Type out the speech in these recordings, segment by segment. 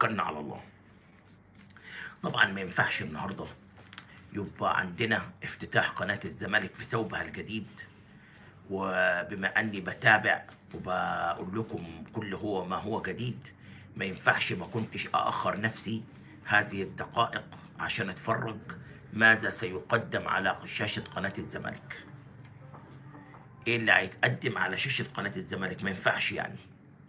وتوكلنا على الله طبعا ما ينفعش النهارده يبقى عندنا افتتاح قناة الزمالك في ثوبها الجديد وبما اني بتابع وبقول لكم كل هو ما هو جديد ما ينفعش ما كنتش اخر نفسي هذه الدقائق عشان اتفرج ماذا سيقدم على شاشة قناة الزمالك ايه اللي هيتقدم على شاشة قناة الزمالك ما ينفعش يعني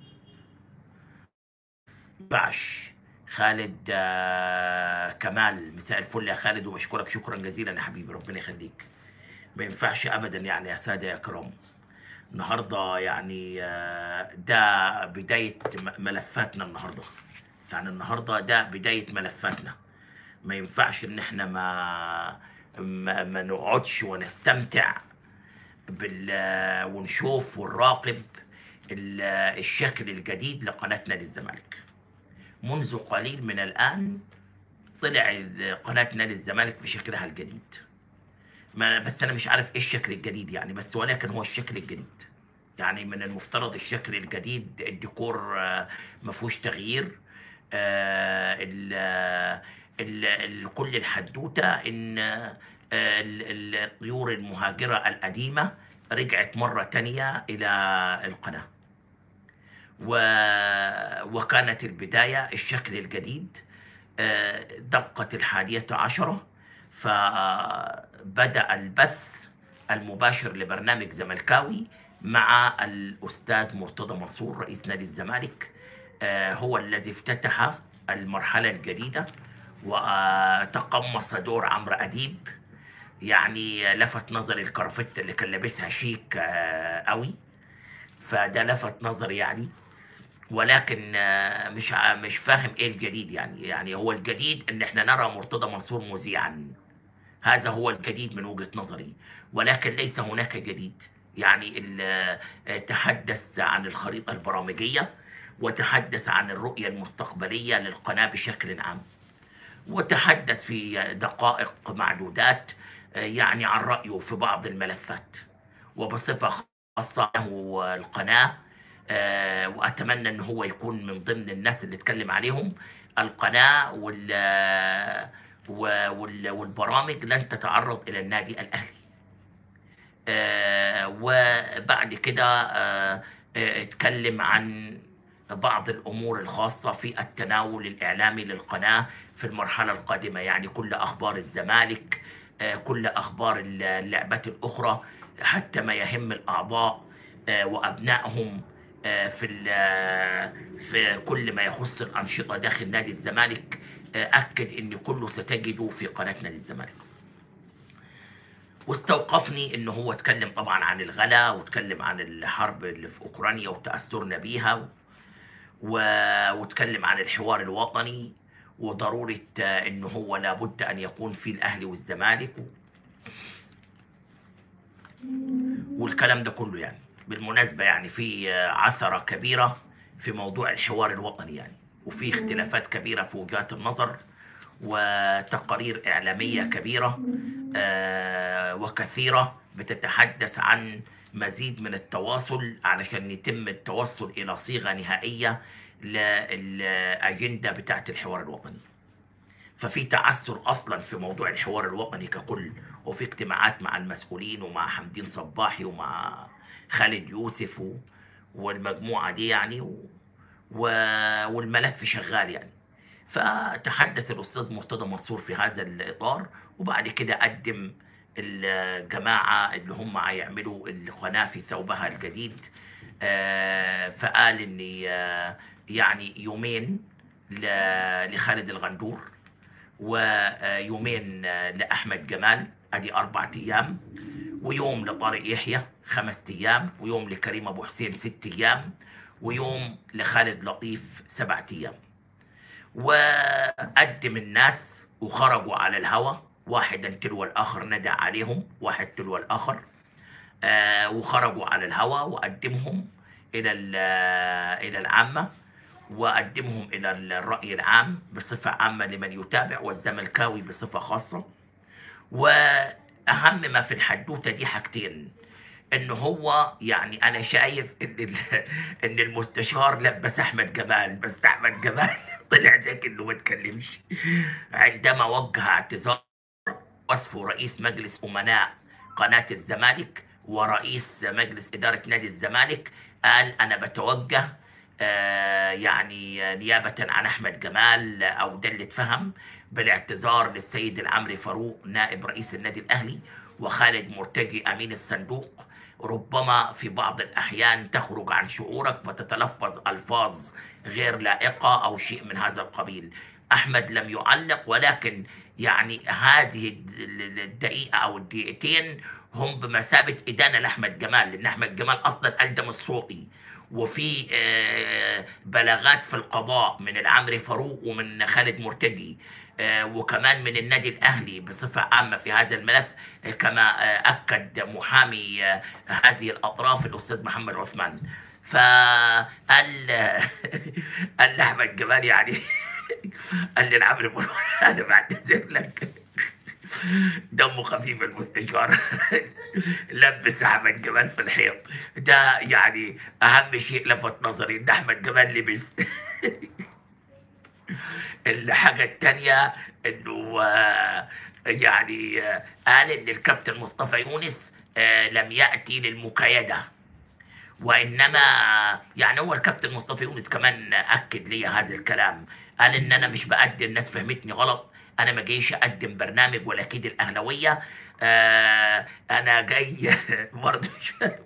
ينفعش خالد آه، كمال مساء الفل يا خالد وبشكرك شكرا جزيلا يا حبيبي ربنا يخليك ما ينفعش ابدا يعني يا ساده يا كرام النهارده يعني آه، ده بدايه م- ملفاتنا النهارده يعني النهارده ده بدايه ملفاتنا ما ينفعش ان احنا ما ما, ما نقعدش ونستمتع بال ونشوف ونراقب ال- الشكل الجديد لقناه نادي الزمالك منذ قليل من الان طلع قناه نادي الزمالك في شكلها الجديد ما بس انا مش عارف ايه الشكل الجديد يعني بس ولكن هو الشكل الجديد يعني من المفترض الشكل الجديد الديكور آه، ما فيهوش تغيير آه، ال ال ال كل الحدوته ان آه، ال- ال- الطيور المهاجره القديمه رجعت مره تانية الى القناه و... وكانت البداية الشكل الجديد آه، دقة الحادية عشرة فبدأ البث المباشر لبرنامج زملكاوي مع الأستاذ مرتضى منصور رئيس نادي الزمالك آه، هو الذي افتتح المرحلة الجديدة وتقمص دور عمرو أديب يعني لفت نظري الكرافتة اللي كان لابسها شيك آه، قوي فده لفت نظري يعني ولكن آه، مش ع- مش فاهم ايه الجديد يعني يعني هو الجديد ان احنا نرى مرتضى منصور مذيعا هذا هو الجديد من وجهة نظري ولكن ليس هناك جديد يعني ال- آه، تحدث عن الخريطة البرامجية وتحدث عن الرؤية المستقبلية للقناة بشكل عام وتحدث في دقائق معدودات آه، يعني عن رأيه في بعض الملفات وبصفة خاصة له القناة آه، وأتمنى أن هو يكون من ضمن الناس اللي اتكلم عليهم القناة وال و- وال- والبرامج لن تتعرض إلى النادي الأهلي آه، وبعد كده آه، آه، اتكلم عن بعض الامور الخاصه في التناول الاعلامي للقناه في المرحله القادمه يعني كل اخبار الزمالك آه، كل اخبار اللعبات الاخرى حتى ما يهم الاعضاء آه، وابنائهم آه، في ال- في كل ما يخص الانشطه داخل نادي الزمالك آه، اكد ان كله ستجده في قناه نادي الزمالك واستوقفني ان هو اتكلم طبعا عن الغلا واتكلم عن الحرب اللي في اوكرانيا وتاثرنا بيها و... واتكلم عن الحوار الوطني وضروره آه، ان هو لابد ان يكون في الاهلي والزمالك و... والكلام ده كله يعني بالمناسبه يعني في آه، عثره كبيره في موضوع الحوار الوطني يعني وفي اختلافات كبيره في وجهات النظر وتقارير اعلاميه كبيره آه، وكثيره بتتحدث عن مزيد من التواصل علشان يتم التوصل الى صيغه نهائيه للاجنده بتاعه الحوار الوطني. ففي تعثر اصلا في موضوع الحوار الوطني ككل وفي اجتماعات مع المسؤولين ومع حمدين صباحي ومع خالد يوسف و- والمجموعه دي يعني و... و... والملف شغال يعني فتحدث الاستاذ مرتضى منصور في هذا الاطار وبعد كده قدم الجماعه اللي هم هيعملوا القناه في ثوبها الجديد آه، فقال ان آه، يعني يومين ل- لخالد الغندور ويومين لاحمد جمال ادي اربع ايام ويوم لطارق يحيى خمس ايام ويوم لكريم ابو حسين ست ايام ويوم لخالد لطيف سبعة ايام وقدم الناس وخرجوا على الهوى واحدا تلو الاخر ندى عليهم واحد تلو الاخر آه وخرجوا على الهوى وقدمهم الى ال- الى العامه وقدمهم الى الراي العام بصفه عامه لمن يتابع والزملكاوي بصفه خاصه واهم ما في الحدوته دي حاجتين ان هو يعني انا شايف ان ال- ان المستشار لبس احمد جمال بس احمد جمال طلع ذكي انه ما اتكلمش عندما وجه اعتذار وصفه رئيس مجلس امناء قناه الزمالك ورئيس مجلس اداره نادي الزمالك قال انا بتوجه آه، يعني نيابه عن احمد جمال او ده اللي اتفهم بالاعتذار للسيد العمري فاروق نائب رئيس النادي الاهلي وخالد مرتجي امين الصندوق ربما في بعض الاحيان تخرج عن شعورك فتتلفظ الفاظ غير لائقه او شيء من هذا القبيل احمد لم يعلق ولكن يعني هذه الد- الدقيقه او الدقيقتين هم بمثابه ادانه لاحمد جمال لان احمد جمال اصلا الدم الصوتي وفي آه، بلاغات في القضاء من العمري فاروق ومن خالد مرتجي آه، وكمان من النادي الاهلي بصفه عامه في هذا الملف آه، كما آه، اكد محامي آه، هذه الاطراف الاستاذ محمد عثمان فقال قال لاحمد جمال يعني قال للعمري فاروق انا بعتذر لك دمه خفيف المستشار لبس احمد جمال في الحيط ده يعني اهم شيء لفت نظري ان احمد جمال لبس الحاجه التانيه انه آه، يعني آه، قال ان الكابتن مصطفى يونس آه، لم ياتي للمكايده وانما يعني هو الكابتن مصطفى يونس كمان اكد لي هذا الكلام قال ان انا مش بقدم الناس فهمتني غلط انا ما جايش اقدم برنامج ولا كيد الاهلاويه آه انا جاي برضه مش فاهم.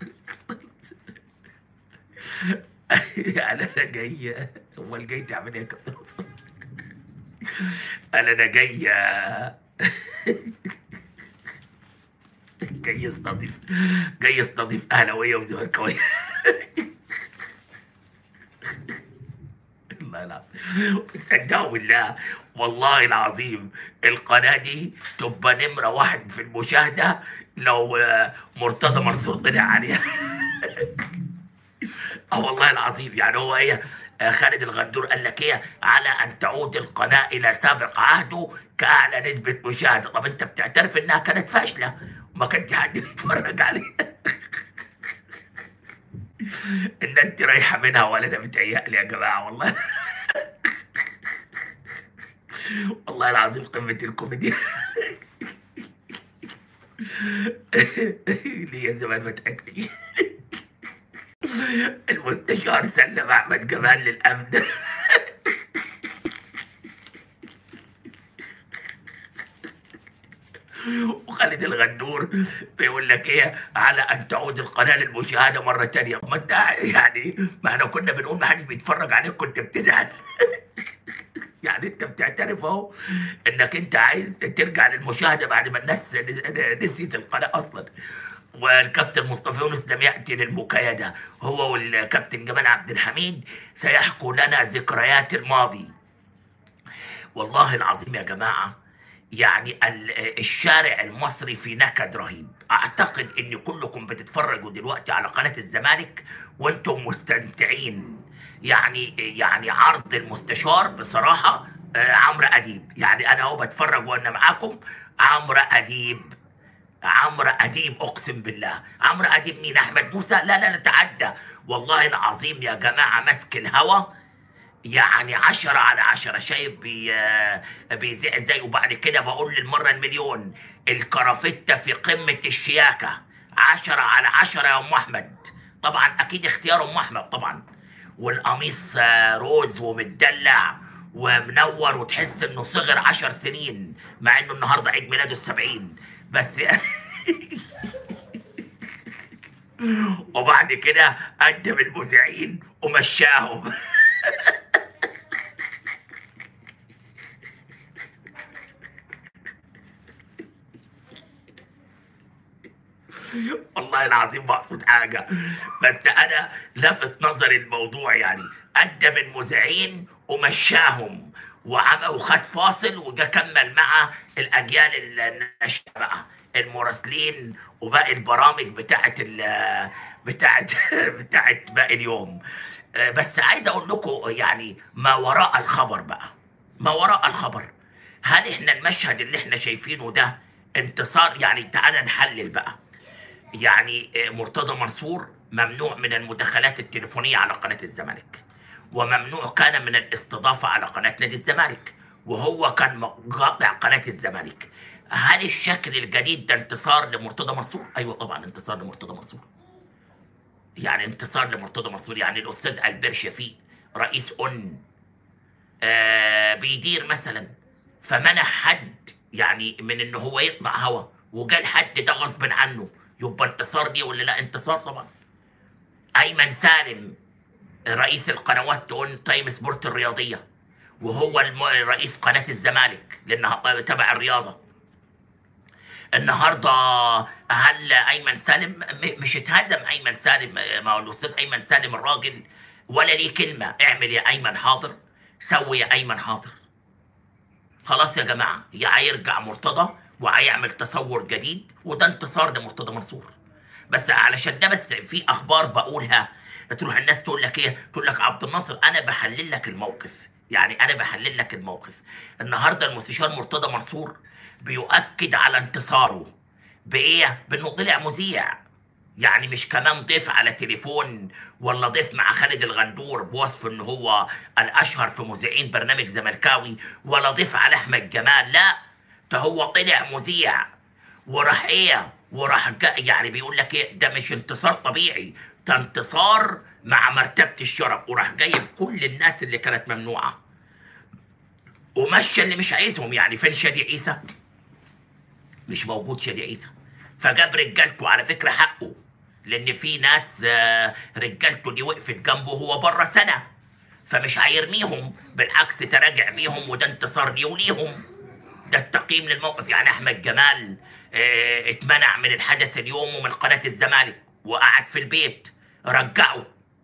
يعني انا جاي امال جاي تعمل ايه يا كابتن مصطفى قال انا جاي جاي يستضيف جاي يستضيف اهلاويه وزملكاويه الله العظيم صدقوا بالله والله العظيم القناه دي تبقى نمره واحد في المشاهده لو آه، مرتضى منصور طلع عليها اه والله العظيم يعني هو ايه آه، خالد الغندور قال لك ايه على ان تعود القناه الى سابق عهده كاعلى نسبه مشاهده طب انت بتعترف انها كانت فاشله وما كانش حد بيتفرج عليها الناس دي رايحه منها ولا انا متهيألي يا جماعه والله والله العظيم قمه الكوميديا ليا زمان ما ضحكتش المستشار سلم احمد جمال للامن وخالد الغندور بيقول لك ايه على ان تعود القناه للمشاهده مره تانية ما انت يعني ما احنا كنا بنقول ما حدش بيتفرج عليك كنت بتزعل يعني انت بتعترف اهو انك انت عايز ترجع للمشاهده بعد ما الناس نسيت القناه اصلا والكابتن مصطفى يونس لم ياتي للمكايده هو والكابتن جمال عبد الحميد سيحكوا لنا ذكريات الماضي والله العظيم يا جماعه يعني ال- الشارع المصري في نكد رهيب اعتقد ان كلكم بتتفرجوا دلوقتي على قناه الزمالك وانتم مستمتعين يعني يعني عرض المستشار بصراحه آه، عمرو اديب يعني انا اهو بتفرج وانا معاكم عمرو اديب عمرو اديب اقسم بالله عمرو اديب مين احمد موسى لا لا نتعدى والله العظيم يا جماعه ماسك الهوا يعني عشرة على عشرة شايف بي بيذيع ازاي وبعد كده بقول للمرة المليون الكرافتة في قمة الشياكة عشرة على عشرة يا ام احمد طبعا اكيد اختيار ام احمد طبعا والقميص آه، روز ومتدلع ومنور وتحس انه صغر عشر سنين مع انه النهارده عيد ميلاده السبعين بس وبعد كده قدم المذيعين ومشاهم والله العظيم ما اقصد حاجه بس انا لفت نظري الموضوع يعني قدم المذيعين ومشاهم وعمل وخد فاصل وجا كمل مع الاجيال الناشئه بقى المراسلين وباقي البرامج بتاعت ال بتاعت بتاعت باقي اليوم آه، بس عايز اقول لكم يعني ما وراء الخبر بقى ما وراء الخبر هل احنا المشهد اللي احنا شايفينه ده انتصار يعني تعالى نحلل بقى يعني آه، مرتضى منصور ممنوع من المداخلات التليفونية على قناة الزمالك وممنوع كان من الاستضافه على قناه نادي الزمالك وهو كان قاطع قناه الزمالك هل الشكل الجديد ده انتصار لمرتضى منصور؟ ايوه طبعا انتصار لمرتضى منصور يعني انتصار لمرتضى منصور يعني الاستاذ البير شفيق رئيس ان آه بيدير مثلا فمنع حد يعني من ان هو يطلع هوا وجا الحد ده غصب عنه يبقى انتصار ليه ولا لا انتصار طبعا ايمن سالم رئيس القنوات اون تايم سبورت الرياضيه وهو الم- رئيس قناه الزمالك لانها تبع الرياضه النهارده هل ايمن سالم م- مش اتهزم ايمن سالم ما هو الاستاذ ايمن سالم الراجل ولا ليه كلمه اعمل يا ايمن حاضر سوي يا ايمن حاضر خلاص يا جماعه يا هيرجع مرتضى وهيعمل تصور جديد وده انتصار لمرتضى منصور بس علشان ده بس في اخبار بقولها تروح الناس تقول لك ايه تقول لك عبد الناصر انا بحلل لك الموقف يعني انا بحلل لك الموقف النهارده المستشار مرتضى منصور بيؤكد على انتصاره بايه بانه طلع مذيع يعني مش كمان ضيف على تليفون ولا ضيف مع خالد الغندور بوصف ان هو الاشهر في مذيعين برنامج زملكاوي ولا ضيف على احمد جمال لا ده هو طلع مذيع وراح ايه وراح جا يعني بيقول لك ايه ده مش انتصار طبيعي ده انتصار مع مرتبة الشرف وراح جايب كل الناس اللي كانت ممنوعة ومشى اللي مش عايزهم يعني فين شادي عيسى مش موجود شادي عيسى فجاب رجالته على فكرة حقه لان في ناس آه، رجالته دي وقفت جنبه هو بره سنة فمش هيرميهم بالعكس تراجع بيهم وده انتصار ليه وليهم ده التقييم للموقف يعني احمد جمال اه اتمنع من الحدث اليوم ومن قناه الزمالك وقعد في البيت رجعه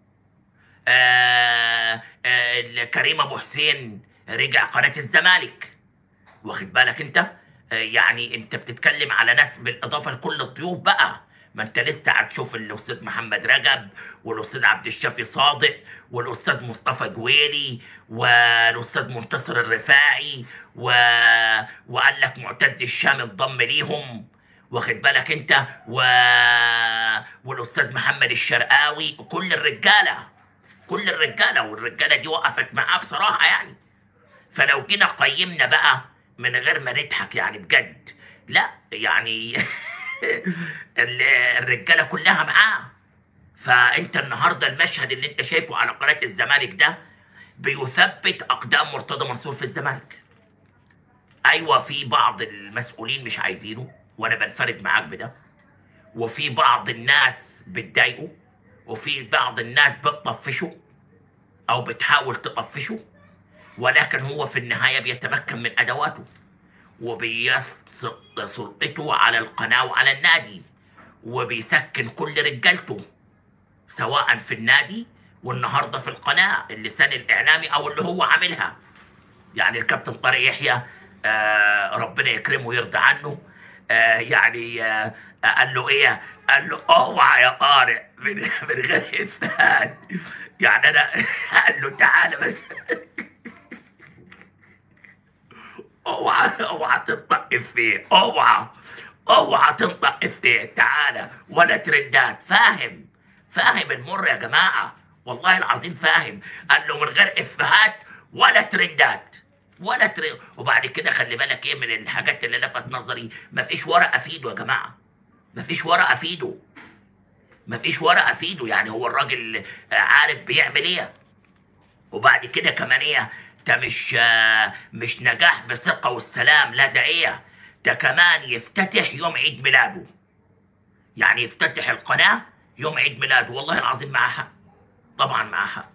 اه اه كريم ابو حسين رجع قناه الزمالك واخد بالك انت آه، يعني انت بتتكلم على ناس بالاضافه لكل الضيوف بقى ما انت لسه هتشوف الاستاذ محمد رجب والاستاذ عبد الشافي صادق والاستاذ مصطفى جويري والاستاذ منتصر الرفاعي و... وقال لك معتز الشام انضم ليهم واخد بالك انت و... والاستاذ محمد الشرقاوي كل الرجاله كل الرجاله والرجاله دي وقفت معاه بصراحه يعني فلو جينا قيمنا بقى من غير ما نضحك يعني بجد لا يعني ال- الرجاله كلها معاه فانت النهارده المشهد اللي انت شايفه على قناه الزمالك ده بيثبت اقدام مرتضى منصور في الزمالك ايوه في بعض المسؤولين مش عايزينه وانا بنفرد معاك بده وفي بعض الناس بتضايقه وفي بعض الناس بتطفشه او بتحاول تطفشه ولكن هو في النهايه بيتمكن من ادواته وبيسقط سلطته على القناه وعلى النادي وبيسكن كل رجالته سواء في النادي والنهارده في القناه اللسان الاعلامي او اللي هو عاملها يعني الكابتن طارق يحيى آه ربنا يكرمه ويرضى عنه آه يعني آه قال له ايه؟ قال له اوعى يا طارق من من غير اثبات يعني انا قال له تعالى بس اوعى اوعى تنطق افيه اوعى اوعى تنطق افيه تعالى ولا ترندات فاهم فاهم المر يا جماعه والله العظيم فاهم قال له من غير افيهات ولا ترندات ولا تر... وبعد كده خلي بالك ايه من الحاجات اللي لفت نظري مفيش ورقه في ايده يا جماعه مفيش ورقه في ايده مفيش ورقه في ايده يعني هو الراجل آه، عارف بيعمل ايه وبعد كده كمان ايه ده مش آه، مش نجاح بثقة والسلام لا ده ايه ده كمان يفتتح يوم عيد ميلاده يعني يفتتح القناة يوم عيد ميلاده والله العظيم معاه حق طبعا معاه حق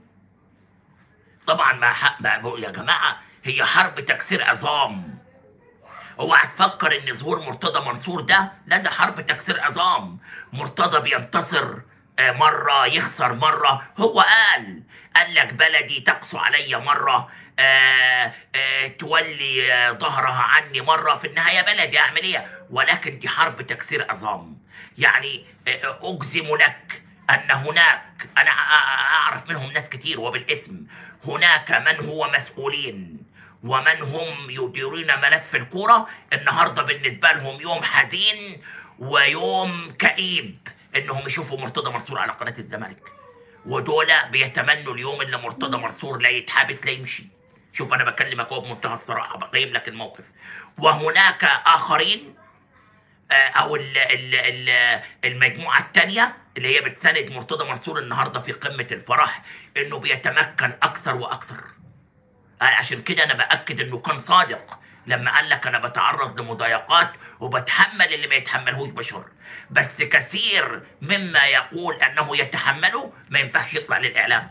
طبعا معاه حق ما- يا جماعة هي حرب تكسير عظام اوعى تفكر ان ظهور مرتضى منصور ده لا ده حرب تكسير عظام مرتضى بينتصر آه، مرة يخسر مرة هو قال قال لك بلدي تقسو علي مرة آه آه تولي آه ظهرها عني مرة في النهاية بلدي أعمل إيه ولكن دي حرب تكسير عظام يعني آه أجزم لك أن هناك أنا أ- أ- أعرف منهم ناس كتير وبالاسم هناك من هو مسؤولين ومن هم يديرون ملف الكرة النهاردة بالنسبة لهم يوم حزين ويوم كئيب انهم يشوفوا مرتضى منصور على قناة الزمالك ودول بيتمنوا اليوم اللي مرتضى منصور لا يتحابس لا يمشي شوف انا بكلمك اهو بمنتهى الصراحه بقيم لك الموقف وهناك اخرين آه، او ال ال ال المجموعه الثانيه اللي هي بتساند مرتضى منصور النهارده في قمه الفرح انه بيتمكن اكثر واكثر آه، عشان كده انا باكد انه كان صادق لما قال لك انا بتعرض لمضايقات وبتحمل اللي ما يتحملهوش بشر بس كثير مما يقول انه يتحمله ما ينفعش يطلع للاعلام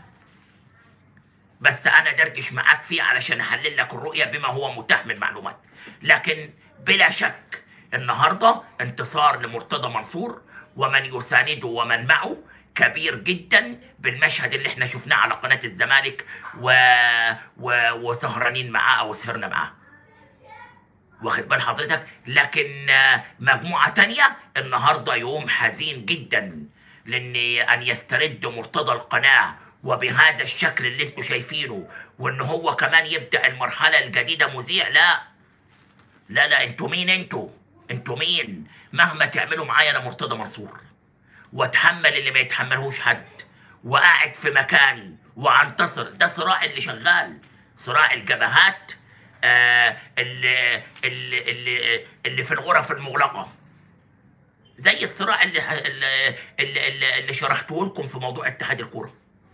بس انا درجش معاك فيه علشان احلل لك الرؤيه بما هو متاح من معلومات لكن بلا شك النهارده انتصار لمرتضى منصور ومن يسانده ومن معه كبير جدا بالمشهد اللي احنا شفناه على قناه الزمالك و... و... وسهرانين معاه او سهرنا معاه واخد بال حضرتك لكن آه، مجموعة تانية النهاردة يوم حزين جدا لان ان يسترد مرتضى القناة وبهذا الشكل اللي انتوا شايفينه وان هو كمان يبدأ المرحلة الجديدة مذيع لا لا لا انتوا مين انتوا انتوا مين مهما تعملوا معايا انا مرتضى منصور واتحمل اللي ما يتحملهوش حد وقاعد في مكاني وانتصر ده صراع اللي شغال صراع الجبهات آه اللي, اللي, اللي, اللي في الغرف المغلقه زي الصراع اللي اللي, اللي, اللي شرحته لكم في موضوع اتحاد الكوره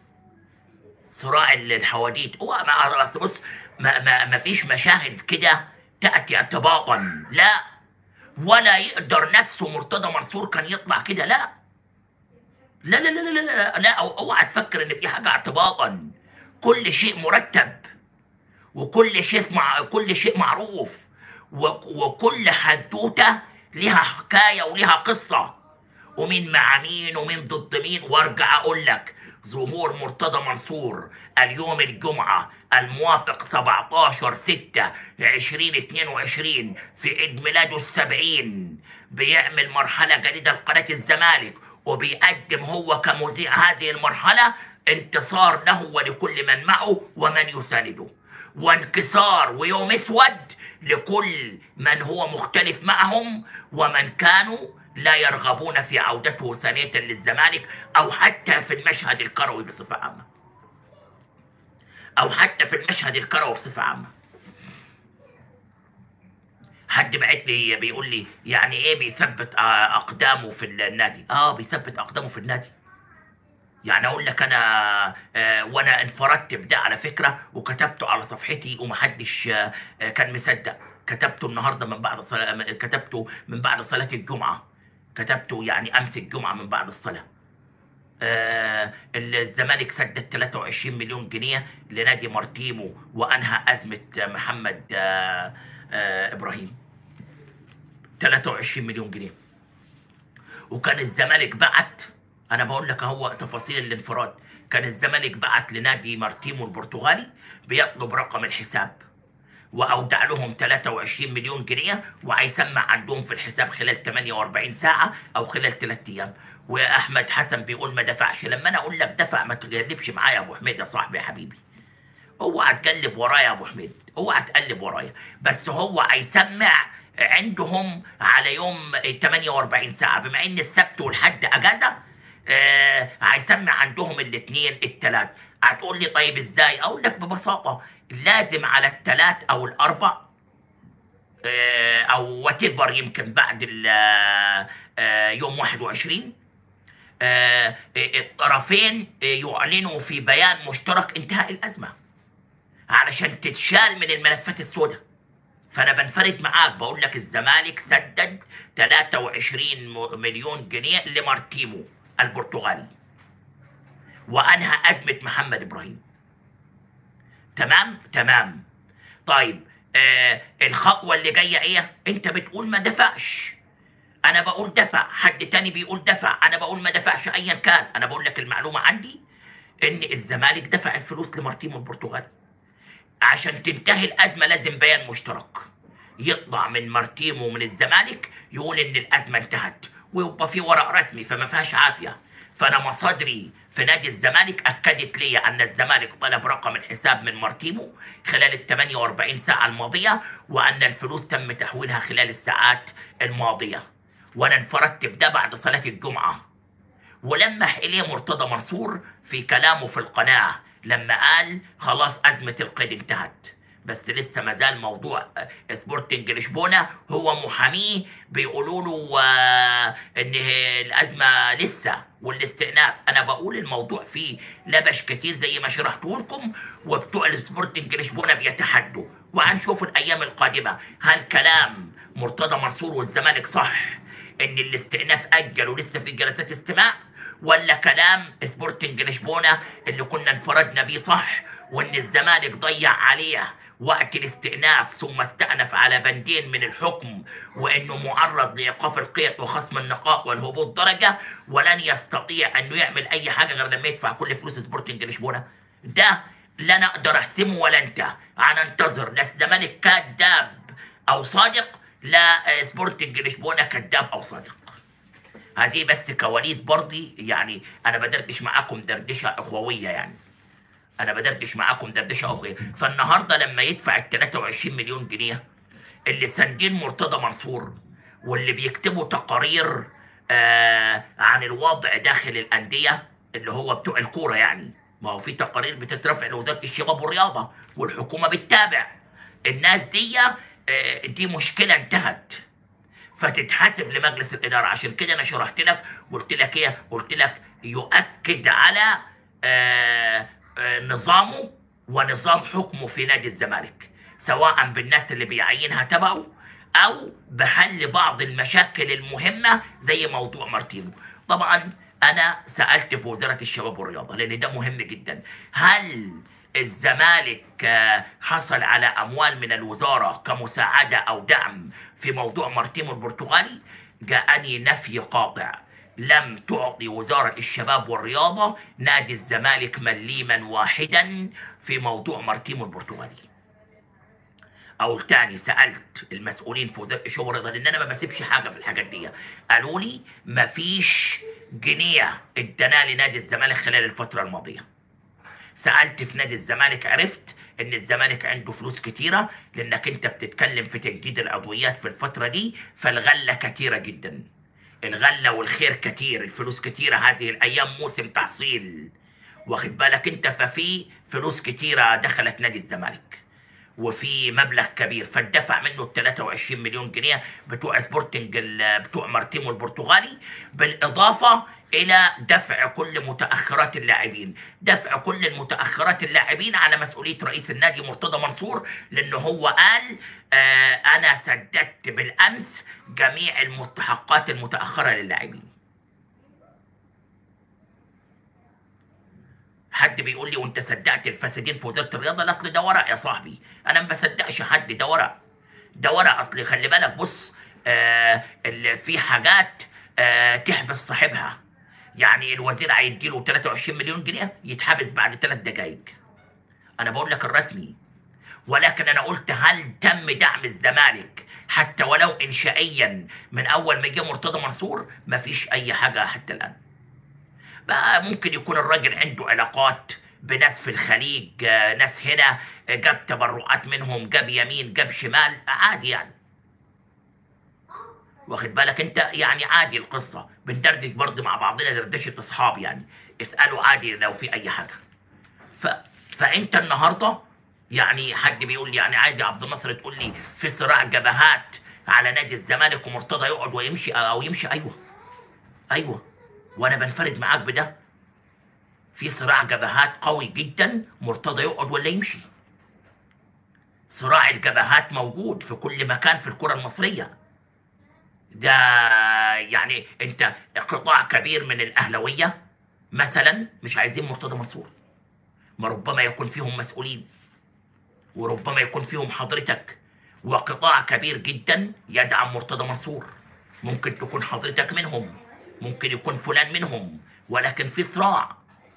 صراع ال- الحواديت هو ما أصل بص ما, ما, ما فيش مشاهد كده تأتي اعتباطا لا ولا يقدر نفسه مرتضى منصور كان يطلع كده لا لا لا لا لا لا لا, لا أو- اوعى تفكر ان في حاجه اعتباطا كل شيء مرتب وكل شيء مع كل شيء معروف و- وكل حدوته لها حكايه ولها قصه ومين مع مين ومين ضد مين وارجع اقول لك ظهور مرتضى منصور اليوم الجمعة الموافق 17 6 2022 في عيد ميلاده السبعين بيعمل مرحلة جديدة لقناة الزمالك وبيقدم هو كمذيع هذه المرحلة انتصار له ولكل من معه ومن يسانده وانكسار ويوم اسود لكل من هو مختلف معهم ومن كانوا لا يرغبون في عودته ثانية للزمالك أو حتى في المشهد الكروي بصفة عامة أو حتى في المشهد الكروي بصفة عامة حد بعت لي بيقول لي يعني ايه بيثبت آه، اقدامه في النادي اه بيثبت اقدامه في النادي يعني اقول لك انا آه، وانا انفردت بده على فكره وكتبته على صفحتي ومحدش آه، آه، كان مصدق كتبته النهارده من بعد صلاة كتبته من بعد صلاه الجمعه كتبته يعني امس الجمعه من بعد الصلاه آه الزمالك سدد 23 مليون جنيه لنادي مارتيمو وانهى ازمه محمد آه آه ابراهيم 23 مليون جنيه وكان الزمالك بعت انا بقول لك اهو تفاصيل الانفراد كان الزمالك بعت لنادي مارتيمو البرتغالي بيطلب رقم الحساب واودع لهم 23 مليون جنيه وهيسمع عندهم في الحساب خلال 48 ساعه او خلال 3 ايام واحمد حسن بيقول ما دفعش لما انا اقول لك دفع ما تقلبش معايا يا ابو حميد يا صاحبي يا حبيبي اوعى تقلب ورايا يا ابو حميد اوعى تقلب ورايا بس هو هيسمع عندهم على يوم 48 ساعه بما ان السبت والحد اجازه آه هيسمع عندهم الاثنين الثلاث هتقول لي طيب ازاي اقول لك ببساطه لازم على الثلاث او الاربع آه، او وات يمكن بعد ال- آه، يوم 21 آه، الطرفين آه، يعلنوا في بيان مشترك انتهاء الازمه علشان تتشال من الملفات السوداء فانا بنفرد معاك بقول لك الزمالك سدد 23 م- مليون جنيه لمارتيمو البرتغالي وانهى ازمه محمد ابراهيم تمام تمام طيب آه الخطوه اللي جايه ايه انت بتقول ما دفعش انا بقول دفع حد تاني بيقول دفع انا بقول ما دفعش ايا كان انا بقول لك المعلومه عندي ان الزمالك دفع الفلوس لمارتيمو البرتغالي عشان تنتهي الازمه لازم بيان مشترك يطلع من مارتيمو ومن الزمالك يقول ان الازمه انتهت ويبقى في ورق رسمي فما فيهاش عافيه فانا مصادري في نادي الزمالك اكدت لي ان الزمالك طلب رقم الحساب من مارتيمو خلال ال 48 ساعه الماضيه وان الفلوس تم تحويلها خلال الساعات الماضيه وانا انفردت بده بعد صلاه الجمعه ولمح اليه مرتضى منصور في كلامه في القناه لما قال خلاص ازمه القيد انتهت بس لسه ما زال موضوع آه، سبورتنج لشبونه هو محاميه بيقولوا له آه، ان هي الازمه لسه والاستئناف انا بقول الموضوع فيه لبش كتير زي ما شرحته لكم وبتوع السبورتنج لشبونه بيتحدوا وهنشوف الايام القادمه هل كلام مرتضى منصور والزمالك صح ان الاستئناف اجل ولسه في جلسات استماع ولا كلام سبورتنج لشبونه اللي كنا انفردنا بيه صح وان الزمالك ضيع عليه وقت الاستئناف ثم استأنف على بندين من الحكم وانه معرض لايقاف القيد وخصم النقاط والهبوط درجه ولن يستطيع انه يعمل اي حاجه غير لما يدفع كل فلوس سبورتنج لشبونه ده لا انا اقدر احسمه ولا انت هننتظر لا الزمالك كذاب او صادق لا آه، سبورتنج لشبونه كذاب او صادق هذه بس كواليس برضي يعني انا بدردش معاكم دردشه اخويه يعني انا بدردش معاكم دردشه اخويه فالنهارده لما يدفع ال 23 مليون جنيه اللي ساندين مرتضى منصور واللي بيكتبوا تقارير آه عن الوضع داخل الانديه اللي هو بتوع الكوره يعني ما هو في تقارير بتترفع لوزاره الشباب والرياضه والحكومه بتتابع الناس دي آه دي مشكله انتهت فتتحاسب لمجلس الاداره عشان كده انا شرحت لك قلت لك ايه قلت لك يؤكد على آه آه نظامه ونظام حكمه في نادي الزمالك سواء بالناس اللي بيعينها تبعه او بحل بعض المشاكل المهمه زي موضوع مارتينو طبعا انا سالت في وزاره الشباب والرياضه لان ده مهم جدا هل الزمالك آه، حصل على اموال من الوزاره كمساعده او دعم في موضوع مارتيمو البرتغالي جاءني نفي قاطع لم تعطي وزارة الشباب والرياضة نادي الزمالك مليما واحدا في موضوع مارتيمو البرتغالي او تاني سالت المسؤولين في وزاره الشؤون والرياضه لان انا ما بسيبش حاجه في الحاجات دي قالوا لي مفيش جنيه ادانا لنادي الزمالك خلال الفتره الماضيه سالت في نادي الزمالك عرفت ان الزمالك عنده فلوس كتيره لانك انت بتتكلم في تجديد العضويات في الفتره دي فالغله كتيره جدا الغله والخير كتير الفلوس كتيره هذه الايام موسم تحصيل واخد بالك انت ففي فلوس كتيره دخلت نادي الزمالك وفي مبلغ كبير فدفع منه ال 23 مليون جنيه بتوع سبورتنج ال- بتوع مارتيمو البرتغالي بالاضافه الى دفع كل متاخرات اللاعبين دفع كل المتاخرات اللاعبين على مسؤوليه رئيس النادي مرتضى منصور لانه هو قال آه انا سددت بالامس جميع المستحقات المتاخره للاعبين حد بيقول لي وانت صدقت الفاسدين في وزاره الرياضه لا اصل ده ورق يا صاحبي انا ما بصدقش حد ده ورق ده ورق اصل خلي بالك بص آه اللي في حاجات آه تحبس صاحبها يعني الوزير هيديله 23 مليون جنيه يتحبس بعد ثلاث دقائق انا بقول لك الرسمي ولكن انا قلت هل تم دعم الزمالك حتى ولو انشائيا من اول ما جه مرتضى منصور مفيش اي حاجه حتى الان بقى ممكن يكون الراجل عنده علاقات بناس في الخليج آه، ناس هنا آه، جاب تبرعات منهم جاب يمين جاب شمال عادي يعني واخد بالك انت يعني عادي القصه بندردش برضه مع بعضنا دردشه اصحاب يعني اسالوا عادي لو في اي حاجه ف... فانت النهارده يعني حد بيقول لي يعني عايز يا عبد الناصر تقول لي في صراع جبهات على نادي الزمالك ومرتضى يقعد ويمشي او يمشي ايوه ايوه وانا بنفرد معاك بده في صراع جبهات قوي جدا مرتضى يقعد ولا يمشي صراع الجبهات موجود في كل مكان في الكره المصريه ده يعني انت قطاع كبير من الاهلاويه مثلا مش عايزين مرتضى منصور ما ربما يكون فيهم مسؤولين وربما يكون فيهم حضرتك وقطاع كبير جدا يدعم مرتضى منصور ممكن تكون حضرتك منهم ممكن يكون فلان منهم ولكن في صراع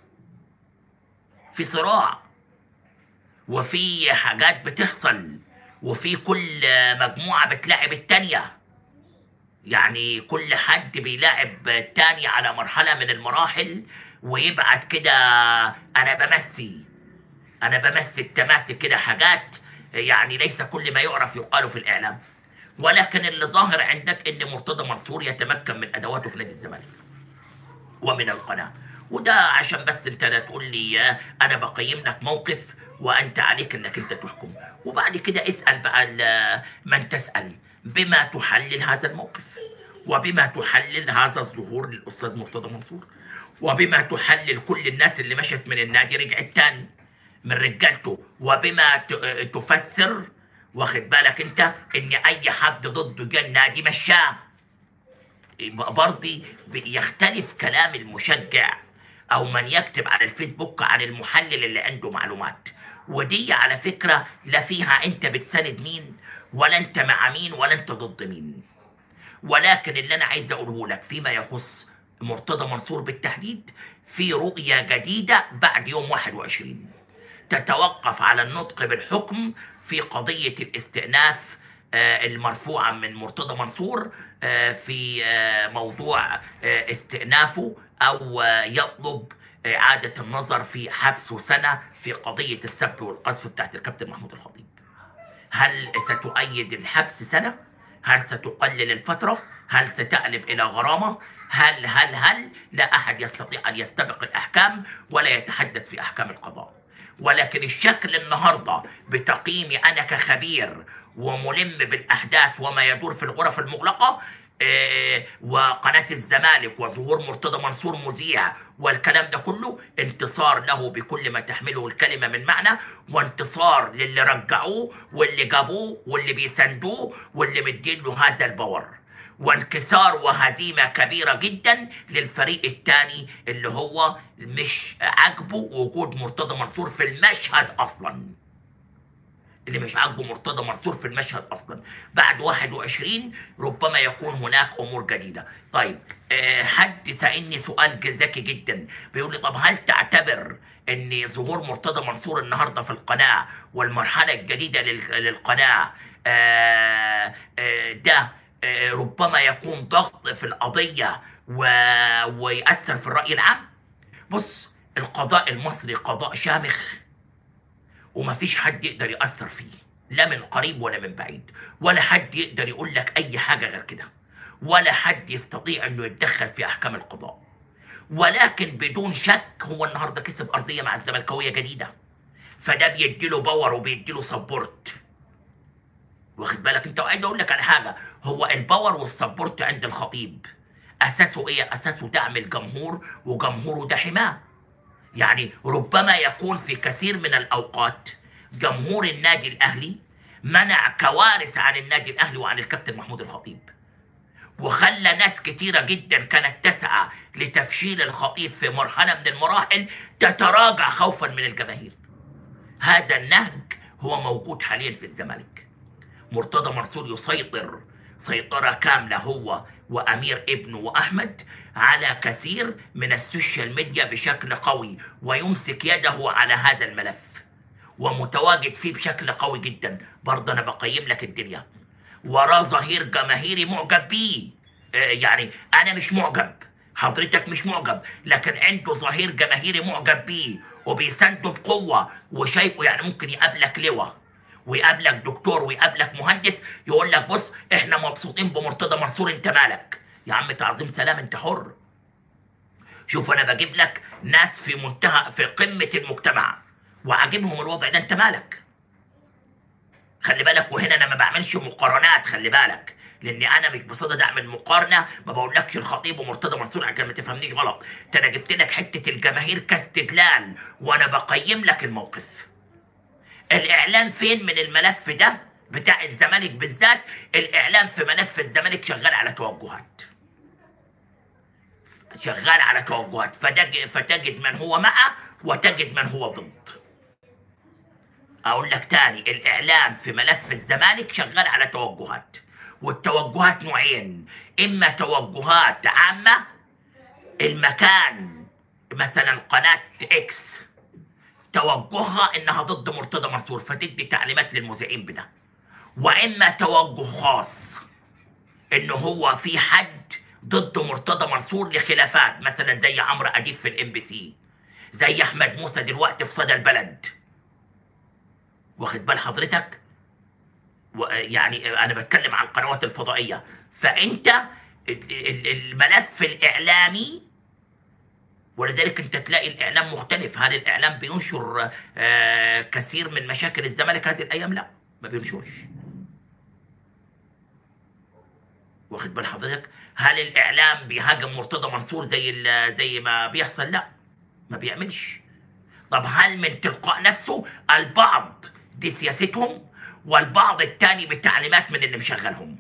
في صراع وفي حاجات بتحصل وفي كل مجموعة بتلاعب التانية يعني كل حد بيلاعب التاني على مرحلة من المراحل ويبعت كده أنا بمسي أنا بمسي التماسي كده حاجات يعني ليس كل ما يعرف يقال في الإعلام ولكن اللي ظاهر عندك إن مرتضى منصور يتمكن من أدواته في نادي الزمالك ومن القناة وده عشان بس انت لا تقول لي آه، انا بقيم لك موقف وانت عليك انك انت تحكم وبعد كده اسأل بقى ال- من تسأل بما تحلل هذا الموقف وبما تحلل هذا الظهور للأستاذ مرتضى منصور وبما تحلل كل الناس اللي مشت من النادي رجعت تاني من رجالته وبما ت- تفسر واخد بالك انت ان اي حد ضده جه النادي مشاه يبقى برضي يختلف كلام المشجع او من يكتب على الفيسبوك عن المحلل اللي عنده معلومات ودي على فكرة لا فيها انت بتساند مين ولا انت مع مين ولا انت ضد مين ولكن اللي انا عايز اقوله لك فيما يخص مرتضى منصور بالتحديد في رؤية جديدة بعد يوم 21 تتوقف على النطق بالحكم في قضية الاستئناف آه، المرفوعة من مرتضى منصور آه، في آه، موضوع آه، استئنافه أو آه، يطلب إعادة النظر في حبسه سنة في قضية السب والقذف بتاعت الكابتن محمود الخطيب هل ستؤيد الحبس سنة؟ هل ستقلل الفترة؟ هل ستقلب إلى غرامة؟ هل هل هل لا أحد يستطيع أن يستبق الأحكام ولا يتحدث في أحكام القضاء ولكن الشكل النهاردة بتقييمي أنا كخبير وملم بالأحداث وما يدور في الغرف المغلقة آه، وقناة الزمالك وظهور مرتضى منصور مذيع والكلام ده كله انتصار له بكل ما تحمله الكلمة من معنى وانتصار للي رجعوه واللي جابوه واللي بيساندوه واللي مدين له هذا الباور وانكسار وهزيمة كبيرة جدا للفريق الثاني اللي هو مش عاجبه وجود مرتضى منصور في المشهد أصلاً اللي مش عاجبه مرتضى منصور في المشهد اصلا بعد 21 ربما يكون هناك امور جديده طيب آه حد سالني سؤال ذكي جدا بيقول لي طب هل تعتبر ان ظهور مرتضى منصور النهارده في القناه والمرحله الجديده لل- للقناه آه آه ده آه ربما يكون ضغط في القضيه و... ويأثر في الرأي العام بص القضاء المصري قضاء شامخ ومفيش حد يقدر يأثر فيه لا من قريب ولا من بعيد ولا حد يقدر يقول لك أي حاجة غير كده ولا حد يستطيع أنه يتدخل في أحكام القضاء ولكن بدون شك هو النهارده كسب أرضية مع الزملكاوية جديدة فده بيديله باور وبيديله سبورت واخد بالك انت وعايز اقول لك على حاجه هو الباور والسبورت عند الخطيب اساسه ايه اساسه دعم الجمهور وجمهوره ده حماه يعني ربما يكون في كثير من الأوقات جمهور النادي الأهلي منع كوارث عن النادي الأهلي وعن الكابتن محمود الخطيب وخلى ناس كتيرة جدا كانت تسعى لتفشيل الخطيب في مرحلة من المراحل تتراجع خوفا من الجماهير هذا النهج هو موجود حاليا في الزمالك مرتضى منصور يسيطر سيطرة كاملة هو وأمير ابنه وأحمد على كثير من السوشيال ميديا بشكل قوي ويمسك يده على هذا الملف ومتواجد فيه بشكل قوي جدا برضه أنا بقيم لك الدنيا وراه ظهير جماهيري معجب بيه آه، يعني أنا مش معجب حضرتك مش معجب لكن عنده ظهير جماهيري معجب بيه وبيسانده بقوة وشايفه يعني ممكن يقابلك لواء ويقابلك دكتور ويقابلك مهندس يقول لك بص احنا مبسوطين بمرتضى منصور انت مالك يا عم تعظيم سلام انت حر شوف انا بجيب لك ناس في منتهى في قمة المجتمع وعاجبهم الوضع ده انت مالك خلي بالك وهنا انا ما بعملش مقارنات خلي بالك لاني انا مش بصدد اعمل مقارنه ما بقولكش الخطيب ومرتضى منصور عشان ما تفهمنيش غلط ده انا جبت لك حته الجماهير كاستدلال وانا بقيم لك الموقف الاعلام فين من الملف ده بتاع الزمالك بالذات الاعلام في ملف الزمالك شغال على توجهات شغال على توجهات فتجد, فتجد من هو مع وتجد من هو ضد اقول لك تاني الاعلام في ملف الزمالك شغال على توجهات والتوجهات نوعين اما توجهات عامه المكان مثلا قناه اكس توجهها انها ضد مرتضى منصور فتدي تعليمات للمذيعين بده واما توجه خاص انه هو في حد ضد مرتضى منصور لخلافات مثلا زي عمرو اديب في الام بي سي زي احمد موسى دلوقتي في صدى البلد واخد بال حضرتك و- يعني انا بتكلم عن القنوات الفضائيه فانت ال- ال- الملف الاعلامي ولذلك انت تلاقي الاعلام مختلف هل الاعلام بينشر آه كثير من مشاكل الزمالك هذه الايام لا ما بينشرش واخد بال حضرتك هل الاعلام بيهاجم مرتضى منصور زي ال- زي ما بيحصل لا ما بيعملش طب هل من تلقاء نفسه البعض دي سياستهم والبعض التاني بتعليمات من اللي مشغلهم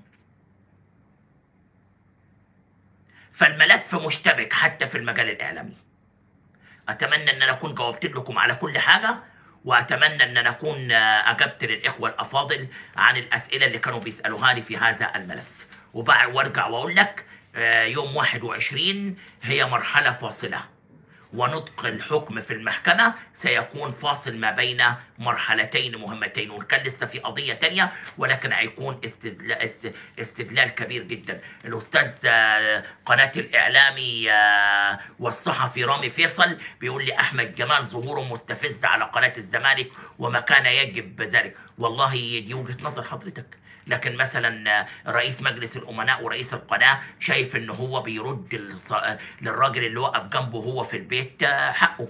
فالملف مشتبك حتى في المجال الاعلامي اتمنى ان انا اكون جاوبت لكم على كل حاجه واتمنى ان انا اكون آه، اجبت للاخوه الافاضل عن الاسئله اللي كانوا بيسالوها لي في هذا الملف وبعد وارجع واقول لك آه، يوم 21 هي مرحله فاصله ونطق الحكم في المحكمة سيكون فاصل ما بين مرحلتين مهمتين وكان لسه في قضية تانية ولكن هيكون استدلال, است- استدلال كبير جدا الأستاذ آه، قناة الإعلامي آه، والصحفي رامي فيصل بيقول لي أحمد جمال ظهوره مستفز على قناة الزمالك وما كان يجب ذلك والله دي وجهة نظر حضرتك لكن مثلا آه، رئيس مجلس الامناء ورئيس القناه شايف ان هو بيرد للص- آه، للراجل اللي وقف جنبه هو في البيت آه، حقه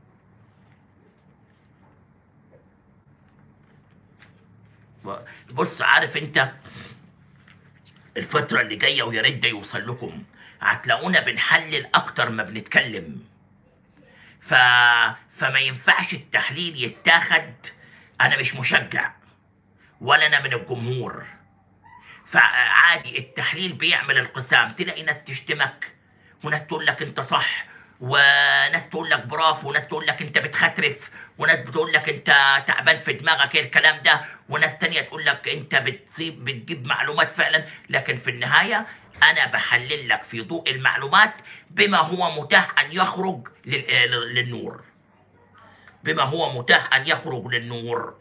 بص عارف انت الفترة اللي جاية ويا ريت ده يوصل لكم هتلاقونا بنحلل أكتر ما بنتكلم ف... فما ينفعش التحليل يتاخد أنا مش مشجع ولا أنا من الجمهور فعادي التحليل بيعمل القسام تلاقي ناس تشتمك وناس تقول لك انت صح وناس تقول لك برافو وناس تقول لك انت بتخترف وناس بتقول لك انت تعبان في دماغك ايه الكلام ده وناس تانية تقول لك انت بتصيب بتجيب معلومات فعلا لكن في النهاية انا بحلل لك في ضوء المعلومات بما هو متاح ان يخرج لل- للنور بما هو متاح ان يخرج للنور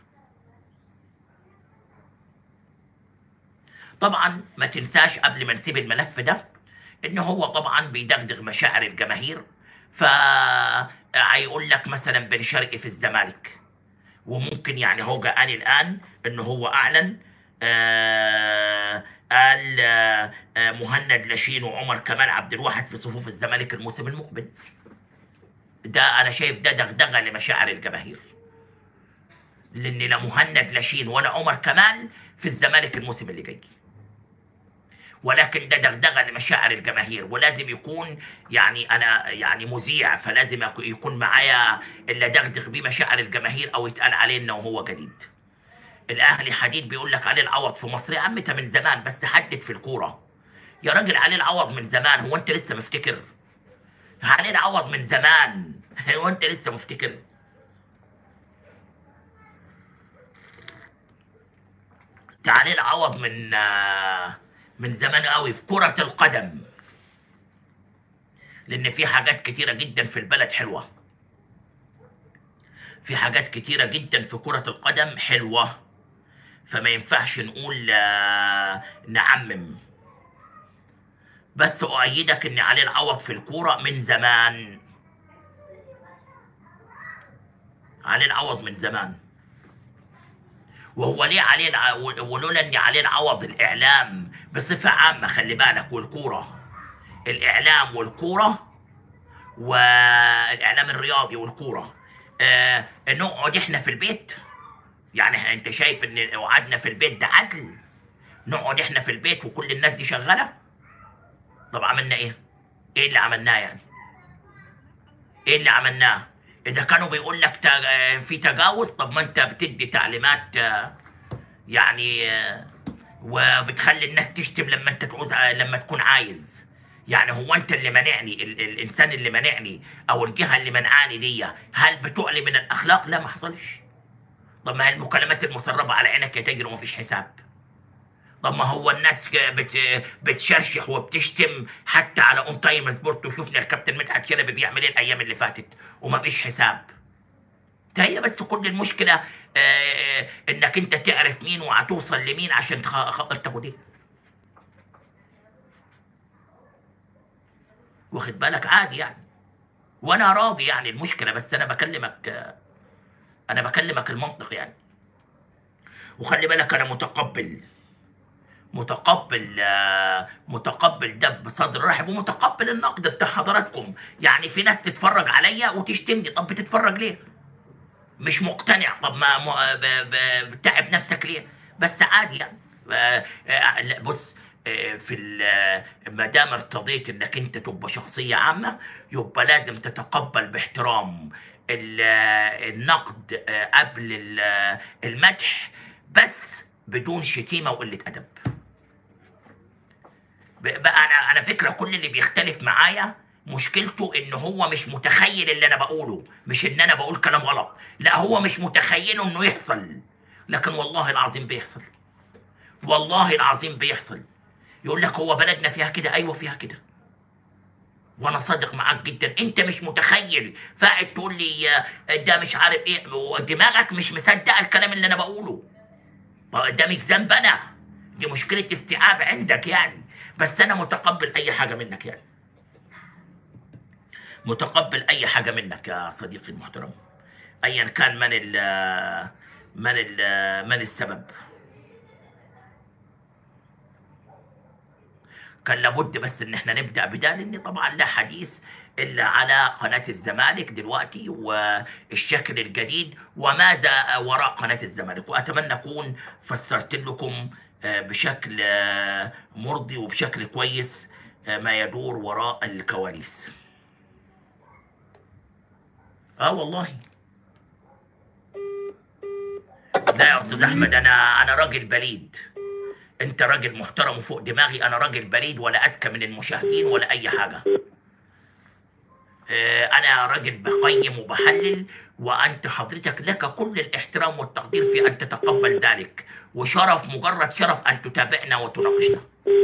طبعا ما تنساش قبل ما نسيب الملف ده ان هو طبعا بيدغدغ مشاعر الجماهير ف هيقول لك مثلا بن شرقي في الزمالك وممكن يعني هو جاءني الان ان هو اعلن آه قال آه آه، مهند لاشين وعمر كمال عبد الواحد في صفوف الزمالك الموسم المقبل ده انا شايف ده دغدغه لمشاعر الجماهير لان لا مهند لاشين ولا عمر كمال في الزمالك الموسم اللي جاي ولكن ده دغدغه لمشاعر الجماهير ولازم يكون يعني انا يعني مذيع فلازم يكو- يكون معايا اللي دغدغ بيه مشاعر الجماهير او يتقال عليه انه هو جديد الاهلي حديد بيقول لك عليه العوض في مصر يا عم انت من زمان بس حدد في الكوره يا راجل عليه العوض من زمان هو انت لسه مفتكر عليه العوض من زمان هو انت لسه مفتكر تعالي العوض من آه، من زمان قوي في كرة القدم لأن في حاجات كتيرة جدا في البلد حلوة في حاجات كتيرة جدا في كرة القدم حلوة فما ينفعش نقول آه، نعمم بس أؤيدك إن عليه العوض في الكورة من زمان عليه العوض من زمان وهو ليه عليه الع... ولولا ان عليه العوض الاعلام بصفه عامه خلي بالك والكوره الاعلام والكوره والاعلام الرياضي والكوره آه نقعد احنا في البيت يعني انت شايف ان قعدنا في البيت ده عدل نقعد احنا في البيت وكل الناس دي شغاله طب عملنا ايه ايه اللي عملناه يعني ايه اللي عملناه اذا كانوا بيقول لك تا- في تجاوز طب ما انت بتدي تعليمات آه، يعني آه، وبتخلي الناس تشتم لما انت تعوز لما تكون عايز يعني هو انت اللي منعني ال- الانسان اللي منعني او الجهه اللي منعاني دي هل بتعلي من الاخلاق لا ما حصلش طب ما هي المكالمات المسربه على عينك يا تاجر ومفيش حساب طب ما هو الناس بت بتشرشح وبتشتم حتى على اون تايم سبورت وشفنا الكابتن مدحت شلبي بيعمل ايه الايام اللي فاتت ومفيش حساب ده هي بس كل المشكله آه انك انت تعرف مين وهتوصل لمين عشان تخ- خاطر تاخد ايه واخد بالك عادي يعني وانا راضي يعني المشكله بس انا بكلمك آه، انا بكلمك المنطق يعني وخلي بالك انا متقبل متقبل آه، متقبل ده بصدر رحب ومتقبل النقد بتاع حضراتكم يعني في ناس تتفرج عليا وتشتمني طب بتتفرج ليه مش مقتنع طب ما ما- ب- ب- بتعب نفسك ليه بس عادي يعني آه، آه، لا، بص آه، في ال- ما دام ارتضيت انك انت تبقى شخصيه عامه يبقى لازم تتقبل باحترام ال- آه، النقد آه، قبل ال- آه، المدح بس بدون شتيمه وقله ادب ب- بقى انا على فكره كل اللي بيختلف معايا مشكلته ان هو مش متخيل اللي انا بقوله مش ان انا بقول كلام غلط لا هو مش متخيله انه يحصل لكن والله العظيم بيحصل والله العظيم بيحصل يقول لك هو بلدنا فيها كده ايوه فيها كده وانا صادق معاك جدا انت مش متخيل فقاعد تقول لي آه، ده مش عارف ايه دماغك مش مصدق الكلام اللي انا بقوله طب ده مش ذنب انا دي مشكله استيعاب عندك يعني بس انا متقبل اي حاجه منك يعني متقبل اي حاجه منك يا صديقي المحترم ايا كان من ال من ال من السبب كان لابد بس ان احنا نبدا بده لان طبعا لا حديث الا على قناه الزمالك دلوقتي والشكل الجديد وماذا وراء قناه الزمالك واتمنى اكون فسرت لكم آه، بشكل آه، مرضي وبشكل كويس آه، ما يدور وراء الكواليس اه والله لا يا استاذ احمد انا انا راجل بليد انت راجل محترم وفوق دماغي انا راجل بليد ولا اذكى من المشاهدين ولا اي حاجه آه، انا راجل بقيم وبحلل وانت حضرتك لك كل الاحترام والتقدير في ان تتقبل ذلك وشرف مجرد شرف ان تتابعنا وتناقشنا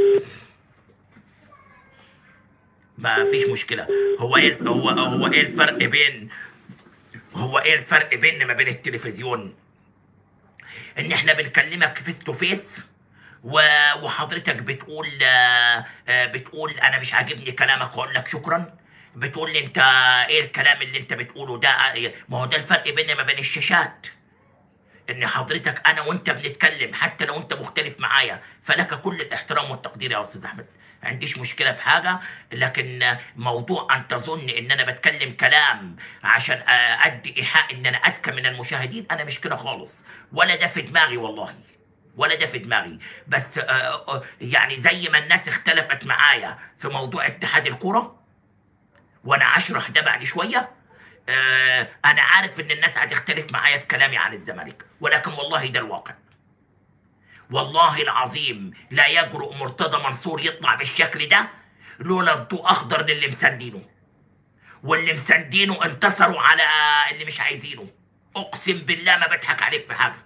ما فيش مشكله هو ايه هو هو ايه الفرق بين هو ايه الفرق بين ما بين التلفزيون ان احنا بنكلمك فيس تو فيس و- وحضرتك بتقول آه، آه، بتقول انا مش عاجبني كلامك واقول لك شكرا بتقول لي انت ايه الكلام اللي انت بتقوله ده آه، ما هو ده الفرق بيننا ما بين الشاشات ان حضرتك انا وانت بنتكلم حتى لو انت مختلف معايا فلك كل الاحترام والتقدير يا استاذ احمد ما عنديش مشكله في حاجه لكن موضوع ان تظن ان انا بتكلم كلام عشان آه، ادي ايحاء ان انا اذكى من المشاهدين انا مش كده خالص ولا ده في دماغي والله ولا ده في دماغي بس آه، آه، يعني زي ما الناس اختلفت معايا في موضوع اتحاد الكوره وانا اشرح ده بعد شويه آه انا عارف ان الناس هتختلف معايا في كلامي عن الزمالك ولكن والله ده الواقع والله العظيم لا يجرؤ مرتضى منصور يطلع بالشكل ده لولا الضوء اخضر للي مساندينه واللي مساندينه انتصروا على اللي مش عايزينه اقسم بالله ما بضحك عليك في حاجه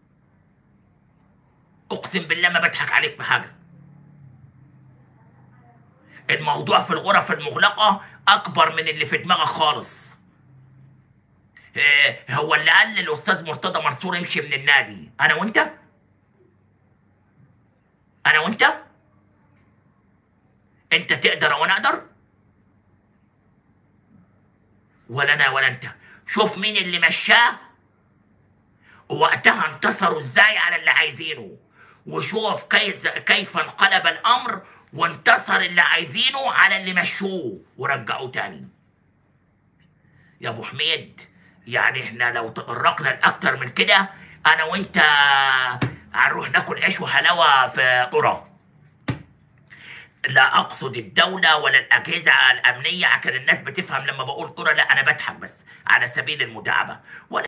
اقسم بالله ما بضحك عليك في حاجه الموضوع في الغرف المغلقه اكبر من اللي في دماغك خالص إيه، هو اللي قال للاستاذ مرتضى منصور يمشي من النادي انا وانت انا وانت انت تقدر وانا اقدر ولا انا ولا انت شوف مين اللي مشاه ووقتها انتصروا ازاي على اللي عايزينه وشوف كيف كيف انقلب الامر وانتصر اللي عايزينه على اللي مشوه ورجعوه تاني يا ابو حميد يعني احنا لو تطرقنا لاكتر من كده انا وانت هنروح ناكل عيش وحلاوه في قرى لا اقصد الدوله ولا الاجهزه الامنيه عشان الناس بتفهم لما بقول قرى لا انا بضحك بس على سبيل المداعبه ولا